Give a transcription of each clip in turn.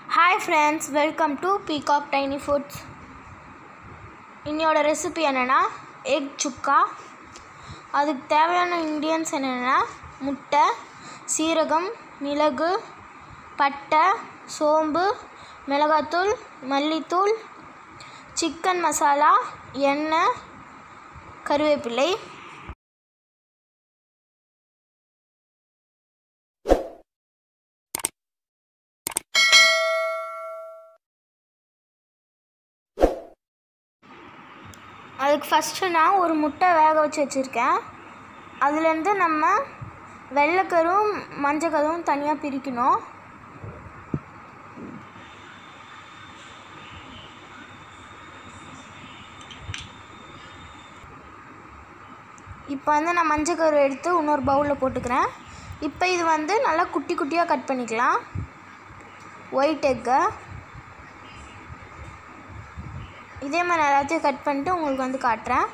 hi friends welcome to peacock tiny foods இன்னையோட recipe என்னென்னா egg chukka அதுக்கு தேவையான இன்க்ரீடியன்ஸ் என்னென்னா முட்டை சீரகம் மிளகு பட்டை சோம்பு மிளகாத்தூள் மல்லித்தூள் சிக்கன் மசாலா எண்ணெய் கருவேப்பிலை அதுக்கு ஃபஸ்ட்டு நான் ஒரு முட்டை வேக வச்சு வச்சுருக்கேன் அதுலேருந்து நம்ம வெள்ளைக்கரும் மஞ்சக்கரும் தனியாக பிரிக்கணும் இப்போ வந்து நான் மஞ்சக்கரு எடுத்து இன்னொரு பவுலில் போட்டுக்கிறேன் இப்போ இது வந்து நல்லா குட்டி குட்டியாக கட் பண்ணிக்கலாம் ஒயிட் எக்கை இதே மாதிரி நான் எல்லாத்தையும் கட் பண்ணிட்டு உங்களுக்கு வந்து காட்டுறேன்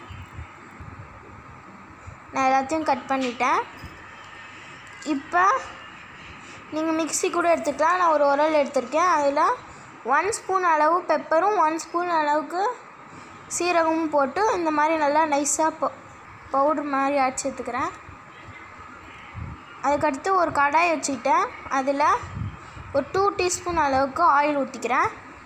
நான் எல்லாத்தையும் கட் பண்ணிட்டேன் இப்போ நீங்கள் மிக்ஸி கூட எடுத்துக்கலாம் நான் ஒரு உரல் எடுத்திருக்கேன் அதில் ஒன் ஸ்பூன் அளவு பெப்பரும் ஒன் ஸ்பூன் அளவுக்கு சீரகமும் போட்டு இந்த மாதிரி நல்லா நைஸாக பவு பவுட்ரு மாதிரி அடிச்சு எடுத்துக்கிறேன் அதுக்கடுத்து ஒரு கடாய் வச்சுக்கிட்டேன் அதில் ஒரு டூ டீஸ்பூன் அளவுக்கு ஆயில் ஊற்றிக்கிறேன்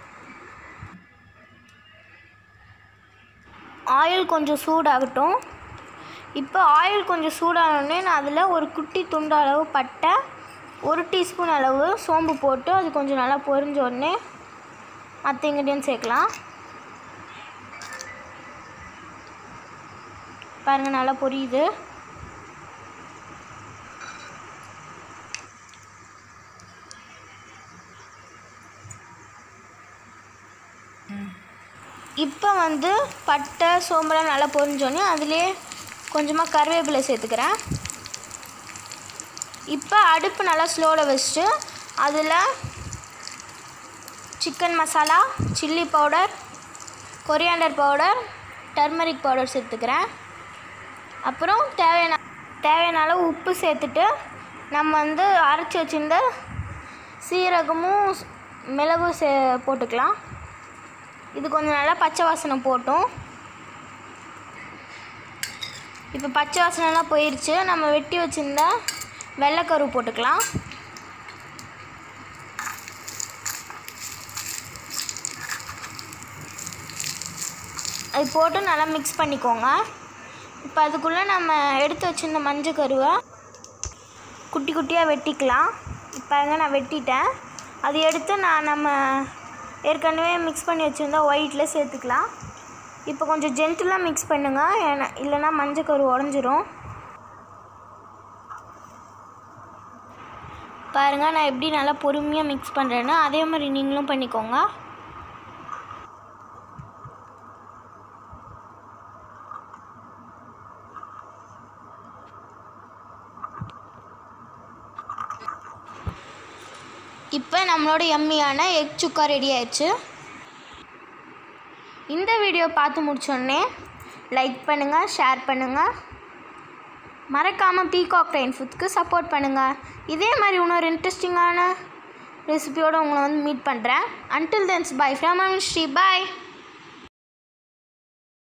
ஆயில் கொஞ்சம் சூடாகட்டும் இப்போ ஆயில் கொஞ்சம் சூடானோடனே நான் அதில் ஒரு குட்டி துண்டு அளவு பட்டை ஒரு டீஸ்பூன் அளவு சோம்பு போட்டு அது கொஞ்சம் நல்லா பொரிஞ்ச உடனே மற்ற இன்க்ரீடியன்ட் சேர்க்கலாம் பாருங்கள் நல்லா பொரியுது இப்போ வந்து பட்டை சோம்பெல்லாம் நல்லா பொரிஞ்சோடனே அதிலே கொஞ்சமாக கருவேப்பிலை சேர்த்துக்கிறேன் இப்போ அடுப்பு நல்லா ஸ்லோவில் வச்சுட்டு அதில் chicken masala chilli powder coriander powder turmeric powder சேர்த்துக்கிறேன் அப்புறம் தேவையான தேவையான அளவு உப்பு சேர்த்துட்டு நம்ம வந்து அரைச்சி வச்சுருந்த சீரகமும் மிளகும் சே போட்டுக்கலாம் இது கொஞ்சம் நல்லா பச்சை வாசனை போட்டும் இப்போ பச்சை வாசனைலாம் போயிடுச்சு நம்ம வெட்டி வச்சுருந்த வெள்ளைக்கரு போட்டுக்கலாம் அது போட்டு நல்லா மிக்ஸ் பண்ணிக்கோங்க இப்போ அதுக்குள்ளே நம்ம எடுத்து வச்சுருந்த மஞ்சள் கருவை குட்டி குட்டியாக வெட்டிக்கலாம் இப்போ அங்கே நான் வெட்டிட்டேன் அது எடுத்து நான் நம்ம ஏற்கனவே மிக்ஸ் பண்ணி வச்சுருந்தா ஒயிட்டில் சேர்த்துக்கலாம் இப்போ கொஞ்சம் ஜென்டிலாக மிக்ஸ் பண்ணுங்கள் ஏன்னா இல்லைன்னா மஞ்சள் கரு உடஞ்சிரும் பாருங்கள் நான் எப்படி நல்லா பொறுமையாக மிக்ஸ் பண்ணுறேன்னு அதே மாதிரி நீங்களும் பண்ணிக்கோங்க இப்போ நம்மளோட எம்மியான எக் சுக்கா ரெடி ஆயிடுச்சு இந்த வீடியோ பார்த்து முடிச்சோடனே லைக் பண்ணுங்கள் ஷேர் பண்ணுங்கள் மறக்காமல் பீகாக் டைன் ஃபுட்க்கு சப்போர்ட் பண்ணுங்கள் இதே மாதிரி இன்னொரு இன்ட்ரெஸ்டிங்கான ரெசிபியோடு உங்களை வந்து மீட் பண்ணுறேன் until then bye from Sri bye